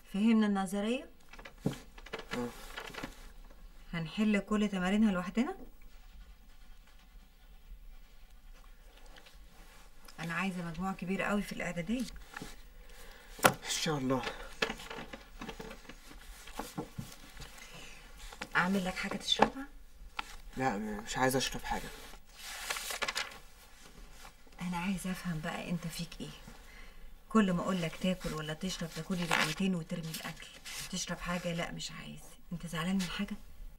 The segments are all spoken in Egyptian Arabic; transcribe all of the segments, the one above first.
فهمنا النظريه اه. هنحل كل تمارينها لوحدنا انا عايزه مجموع كبير قوي في الاعداديه ان شاء الله اعمل لك حاجه تشربها لا مش عايز اشرب حاجه انا عايزه افهم بقى انت فيك ايه كل ما اقول لك تاكل ولا تشرب تاكلي لقمتين وترمي الاكل تشرب حاجه لا مش عايز انت زعلان من حاجه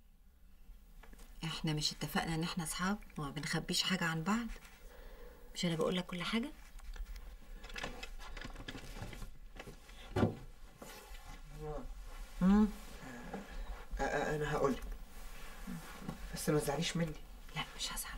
احنا مش اتفقنا ان احنا اصحاب وما بنخبيش حاجه عن بعض مش انا بقول لك كل حاجه امم أ- أ- انا هقولك بس ما تزعليش مني لا مش هزعل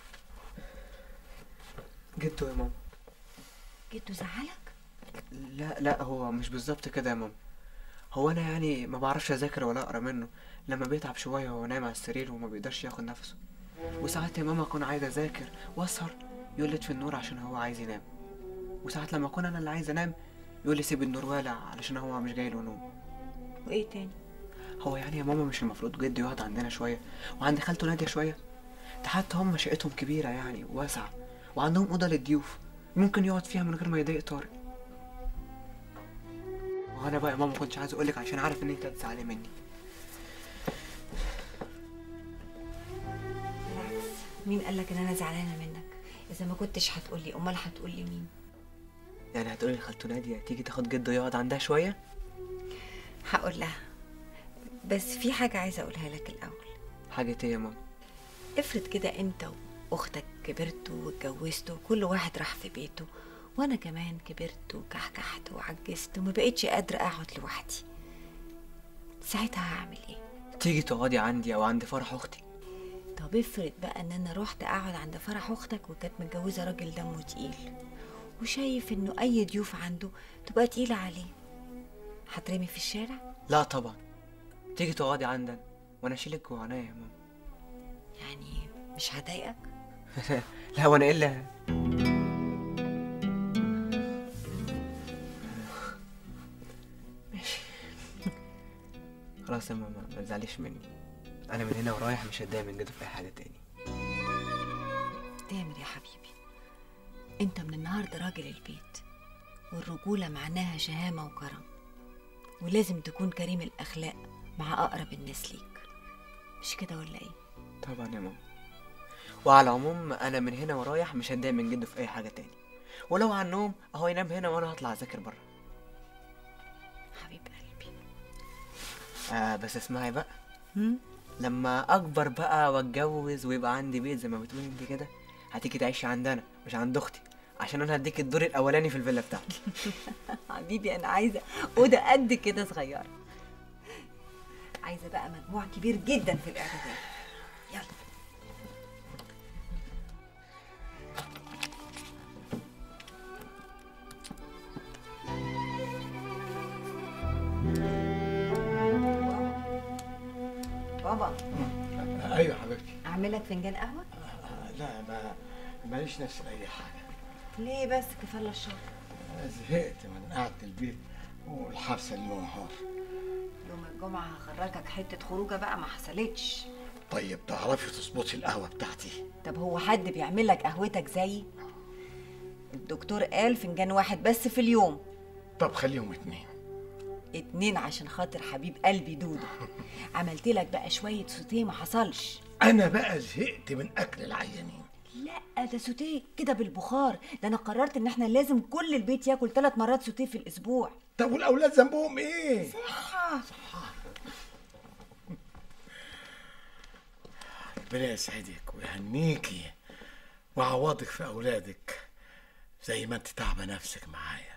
جدو يا ماما جيتوا زعلك لا لا هو مش بالظبط كده يا ماما هو انا يعني ما بعرفش اذاكر ولا اقرا منه لما بيتعب شويه وهو نايم على السرير وما بيقدرش ياخد نفسه وساعات يا ماما اكون عايز اذاكر واسهر يقول لي اطفي النور عشان هو عايز ينام وساعات لما اكون انا اللي عايز انام يقول لي سيب النور والع علشان هو مش جاي له نوم وايه تاني هو يعني يا ماما مش المفروض جدي يقعد عندنا شويه وعند خالته ناديه شويه ده حتى هم شقتهم كبيره يعني واسعه وعندهم اوضه للضيوف ممكن يقعد فيها من غير ما يضايق طارق وانا بقى يا ماما كنتش عايز اقولك عشان عارف ان انت هتزعلي مني بالعكس مين قال لك ان انا زعلانه منك اذا ما كنتش هتقولي امال هتقولي مين يعني هتقولي لخالته ناديه تيجي تاخد جده يقعد عندها شويه هقول لها بس في حاجه عايزه اقولها لك الاول حاجه ايه يا ماما افرض كده انت واختك كبرتوا واتجوزتوا كل واحد راح في بيته وانا كمان كبرت وكحكحت وعجزت وما بقتش قادره اقعد لوحدي ساعتها هعمل ايه تيجي تقعدي عندي او عند فرح اختي طب افرض بقى ان انا رحت اقعد عند فرح اختك وكانت متجوزه راجل دمه تقيل وشايف انه اي ضيوف عنده تبقى تقيله عليه هترمي في الشارع لا طبعا تيجي تقعدي عندنا وانا اشيلك جوه عينيا يا ماما يعني مش هضايقك لا وانا ايه اللي ماشي خلاص يا ماما ما تزعليش مني انا من هنا ورايح مش هتضايق من جد في اي حاجه تاني تامر يا حبيبي انت من النهارده راجل البيت والرجوله معناها شهامه وكرم ولازم تكون كريم الاخلاق مع اقرب الناس ليك مش كده ولا ايه طبعا يا ماما وعلى العموم انا من هنا ورايح مش هتضايق من جده في اي حاجه تاني ولو عن النوم اهو ينام هنا وانا هطلع اذاكر بره حبيب قلبي آه بس اسمعي بقى هم؟ لما اكبر بقى واتجوز ويبقى عندي بيت زي ما بتقولي انت كده هتيجي تعيشي عندنا مش عند اختي عشان انا هديك الدور الاولاني في الفيلا بتاعتي حبيبي انا عايزه اوضه قد كده صغيره عايزه بقى مجموع كبير جدا في الاعداديه يلا بابا ايوه حبيبتي اعمل لك فنجان قهوه لا ما ماليش نفس لاي حاجه ليه بس كفاله الشر زهقت من قعده البيت والحبسه الليل ونهار يوم الجمعه هخرجك حته خروجه بقى ما حصلتش طيب تعرفي تظبطي القهوه بتاعتي طب هو حد بيعمل لك قهوتك زيي الدكتور قال فنجان واحد بس في اليوم طب خليهم اتنين اتنين عشان خاطر حبيب قلبي دودو عملت لك بقى شويه سوتيه ما حصلش انا بقى زهقت من اكل العيانين لا ده سوتيه كده بالبخار ده انا قررت ان احنا لازم كل البيت ياكل ثلاث مرات سوتيه في الاسبوع طب والاولاد ذنبهم ايه صحة ربنا يسعدك ويهنيكي ويعوضك في اولادك زي ما انت تعبه نفسك معايا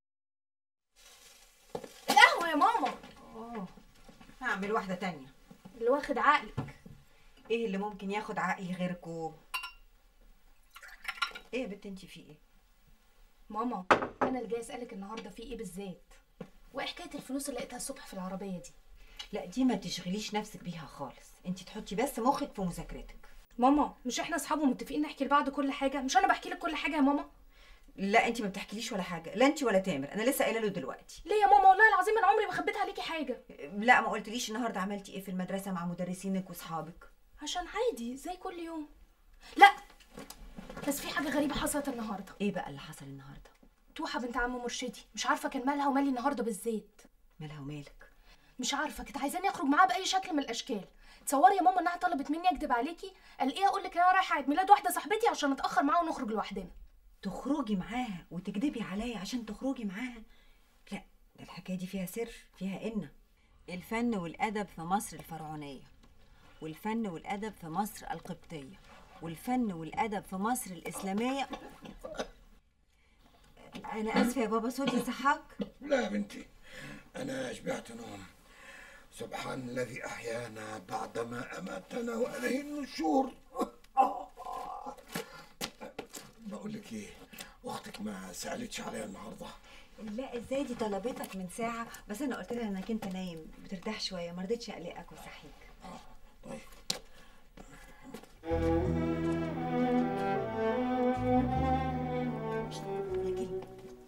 القهوة يا ماما اوه هعمل واحده تانية اللي واخد عقلك ايه اللي ممكن ياخد عقلي غيركو ايه يا بنت انت في ايه ماما انا اللي جاي اسالك النهارده في ايه بالذات وايه حكايه الفلوس اللي لقيتها الصبح في العربيه دي لا دي ما تشغليش نفسك بيها خالص انت تحطي بس مخك في مذاكرتك ماما مش احنا اصحاب ومتفقين نحكي لبعض كل حاجه مش انا بحكي لك كل حاجه يا ماما لا انت ما بتحكيليش ولا حاجه لا انت ولا تامر انا لسه قايله له دلوقتي ليه يا ماما والله العظيم انا عمري ما خبيت حاجه لا ما قلتليش النهارده عملتي ايه في المدرسه مع مدرسينك واصحابك عشان عادي زي كل يوم لا بس في حاجه غريبه حصلت النهارده ايه بقى اللي حصل النهارده توحه بنت عم مرشدي مش عارفه كان مالها ومالي النهارده بالذات مالها ومالك مش عارفه كانت عايزاني اخرج معاها باي شكل من الاشكال تصوري يا ماما انها طلبت مني اكدب عليكي قال ايه اقول لك انا رايحه عيد ميلاد واحده صاحبتي عشان اتاخر معاها ونخرج لوحدنا تخرجي معاها وتكدبي عليا عشان تخرجي معاها لا ده الحكايه دي فيها سر فيها إن الفن والادب في مصر الفرعونيه والفن والادب في مصر القبطيه والفن والادب في مصر الاسلاميه انا اسفه يا بابا صوتي صحاك لا يا بنتي أنا شبعت نوم سبحان الذي أحيانا بعدما أماتنا وإليه النشور بقول لك إيه أختك ما سألتش عليا النهارده لا ازاي دي طلبتك من ساعه بس انا قلت لها انك انت نايم بترتاح شويه ما رضيتش اقلقك وصحيك طيب لكن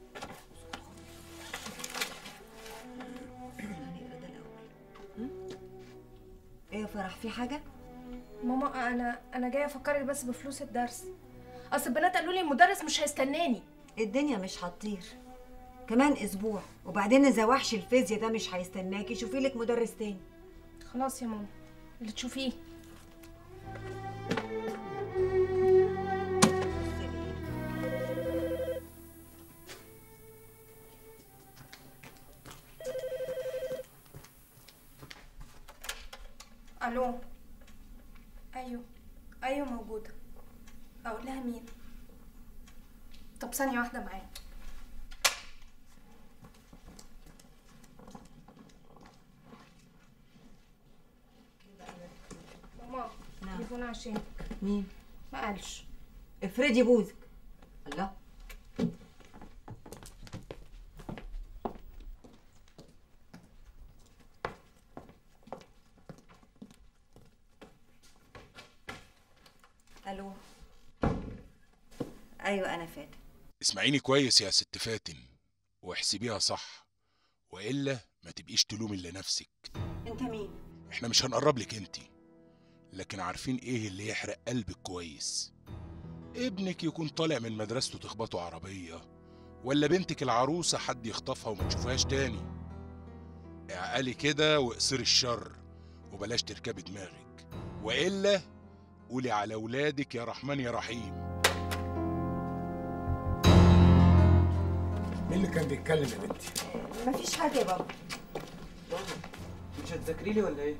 هنقرا ده الاول هم؟ ايه يا فرح في حاجه ماما انا انا جايه افكرك بس بفلوس الدرس اصل البنات قالوا لي المدرس مش هيستناني الدنيا مش هتطير كمان اسبوع وبعدين اذا وحش الفيزياء ده مش هيستناكي شوفي لك مدرس تاني خلاص يا ماما اللي تشوفيه الو ايوه ايوه موجوده اقول لها مين طب ثانيه واحده معايا ماما نعم. تليفون عشانك مين ما قالش افرضي بوزك الله الو ايوه انا فاتن اسمعيني كويس يا ست فاتن واحسبيها صح والا ما تبقيش تلومي الا نفسك انت مين احنا مش هنقرب لك انت لكن عارفين ايه اللي يحرق قلبك كويس ابنك يكون طالع من مدرسته تخبطه عربية ولا بنتك العروسة حد يخطفها وما تشوفهاش تاني اعقلي كده واقصري الشر وبلاش تركبي دماغك والا قولي على ولادك يا رحمن يا رحيم مين اللي كان بيتكلم يا بنتي؟ مفيش حاجه يا بابا بابا مش هتذاكري لي ولا ايه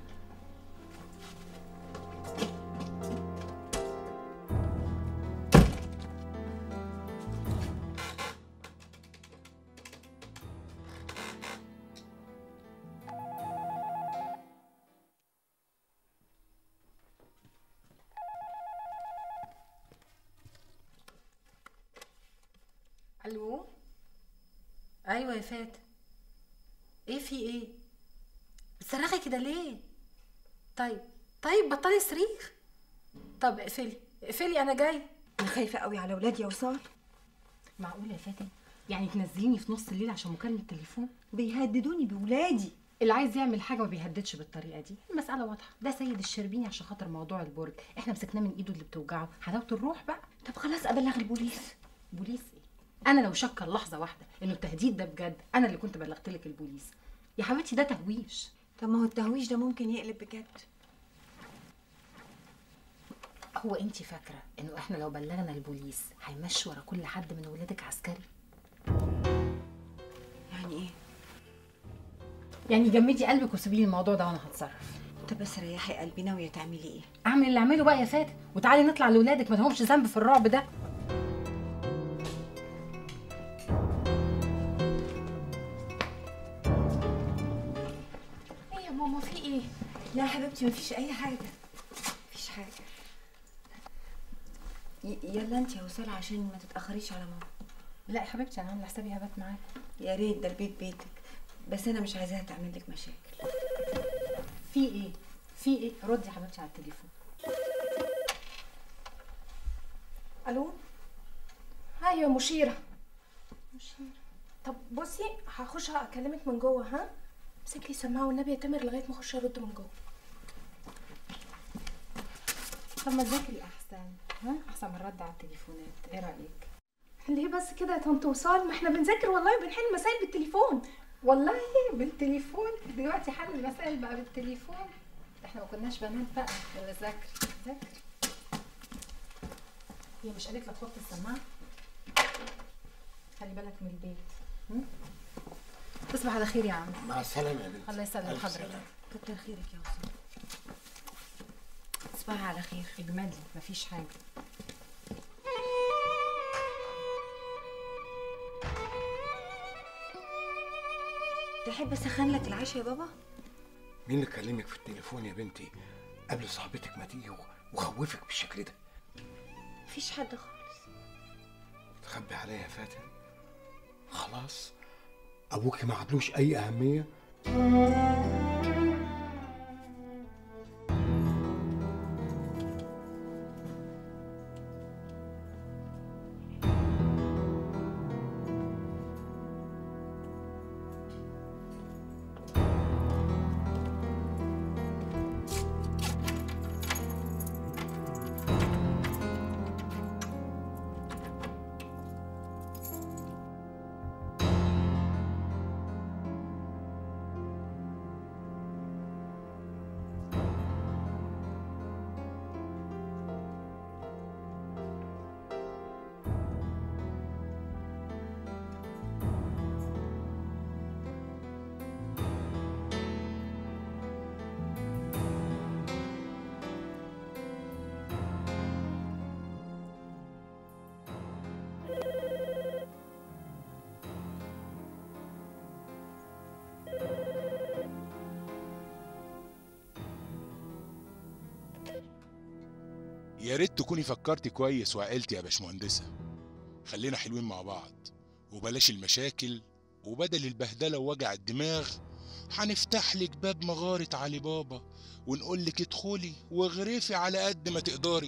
الو ايوه يا فاتن ايه في ايه بتصرخي كده ليه طيب طيب بطلي صريخ طب اقفلي اقفلي انا جاي انا خايفه قوي على ولادي يا وصال معقوله يا فاتن يعني تنزليني في نص الليل عشان مكالمه تليفون بيهددوني بولادي اللي عايز يعمل حاجه ما بيهددش بالطريقه دي المساله واضحه ده سيد الشربيني عشان خاطر موضوع البرج احنا مسكناه من ايده اللي بتوجعه حلاوه الروح بقى طب خلاص ابلغ البوليس بوليس ايه انا لو شك لحظه واحده انه التهديد ده بجد انا اللي كنت بلغت لك البوليس يا حبيبتي ده تهويش طب ما هو التهويش ده ممكن يقلب بجد هو انت فاكره انه احنا لو بلغنا البوليس هيمشي ورا كل حد من ولادك عسكري يعني ايه يعني جمدي قلبك وسيبي لي الموضوع ده وانا هتصرف طب بس ريحي قلبي ناويه تعملي ايه اعمل اللي اعمله بقى يا فاتن وتعالي نطلع لاولادك ما لهمش ذنب في الرعب ده ايه يا ماما في ايه لا يا حبيبتي مفيش اي حاجه مفيش حاجه ي- يلا انت يا وصال عشان ما تتاخريش على ماما لا يا حبيبتي انا عامله حسابي هبات معاك يا ريت ده البيت بيتك بس انا مش عايزاها تعمل لك مشاكل في ايه في ايه ردي يا حبيبتي على التليفون الو ايوه مشيره مشيره طب بصي هخش اكلمك من جوه ها امسك لي سماعه والنبي يا تامر لغايه ما اخش ارد من جوه طب ما تذاكري احسن ها احسن من الرد على التليفونات ايه رايك ليه بس كده يا طنط وصال ما احنا بنذاكر والله وبنحل مسائل بالتليفون والله بالتليفون دلوقتي حل المسائل بقى بالتليفون احنا ما كناش بنات بقى ولا ذاكر ذاكر هي مش قالت لك حط السماعه خلي بالك من البيت هم؟ تصبح على خير يا عم مع السلامه يا بنتي الله يسلم ألف حضرتك سلامة. كتر خيرك يا وصال تصبحي على خير اجمالي مفيش حاجه تحب اسخن لك العشاء يا بابا مين اللي كلمك في التليفون يا بنتي قبل صاحبتك ما تيجي وخوفك بالشكل ده مفيش حد خالص تخبي عليا يا فاتن خلاص ابوكي ما عدلوش اي اهميه يا ريت تكوني فكرتي كويس وعقلتي يا باشمهندسة خلينا حلوين مع بعض وبلاش المشاكل وبدل البهدلة ووجع الدماغ هنفتح لك باب مغارة علي بابا ونقول لك ادخلي واغرفي على قد ما تقدري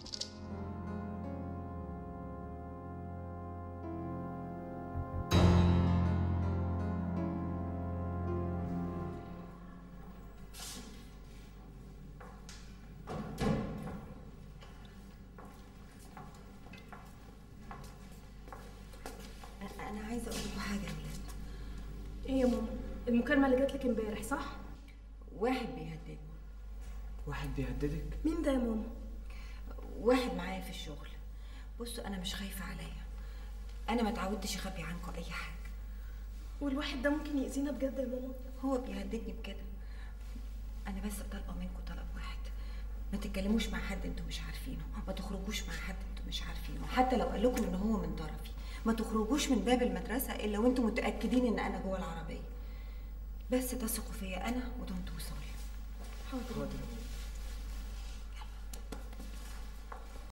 أ- انا عايزه اقول لكم حاجه يا ولاد ايه يا ماما المكالمه اللي جات لك امبارح صح واحد بيهددني واحد بيهددك مين ده يا ماما واحد معايا في الشغل بصوا انا مش خايفه عليا انا ما اتعودتش اخبي عنكم اي حاجه والواحد ده ممكن يأذينا بجد يا ماما هو بيهددني بكده انا بس طالبه منكم طلب واحد ما تتكلموش مع حد انتوا مش عارفينه ما تخرجوش مع حد انتوا مش عارفينه حتى لو قال لكم ان هو من طرفي ما تخرجوش من باب المدرسه الا وانتوا متاكدين ان انا جوه العربيه بس تثقوا فيا انا وطنط وصال حاضر